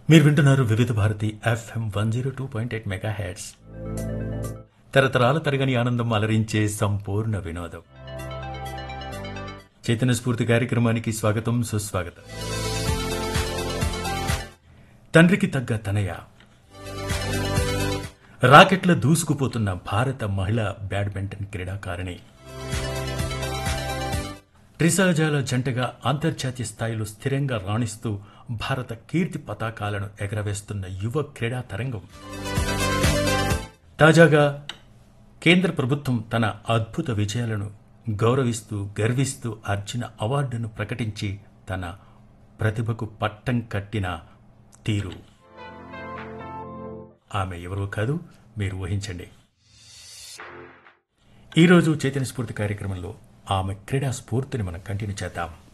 మీరు వింటున్నారు Vividh Bharati FM one zero two point eight mega hits తరతరాల తరగని ఆనందం అలరించే సంపూర్ణ వినోదం చైతన్య స్ఫూర్తి కార్యక్రమానికి స్వాగతం సుస్వాగతం తండ్రికి తగ్గ తనయ రాకెట్ల దూసుకుపోతున్న భారత మహిళా బ్యాడ్మింటన్ క్రీడాకారిణి త్రిసహజాల జంటగా అంతర్జాతీయ స్థాయిలో స్థిరంగా రాణిస్తూ భారత కీర్తి పతాకాలను ఎగరవేస్తున్న యువ క్రీడా తరంగం తాజాగా కేంద్ర ప్రభుత్వం తన అద్భుత విజయాలను గౌరవిస్తూ గర్విస్తూ అర్జున అవార్డును ప్రకటించి తన ప్రతిభకు పట్టం కట్టిన తీరు ఆమె ఎవరో కాదు మీరు ఊహించండి ఈరోజు చైతన్య స్ఫూర్తి కార్యక్రమంలో ఆమె క్రీడా స్ఫూర్తిని మనం కంటిన్యూ చేద్దాం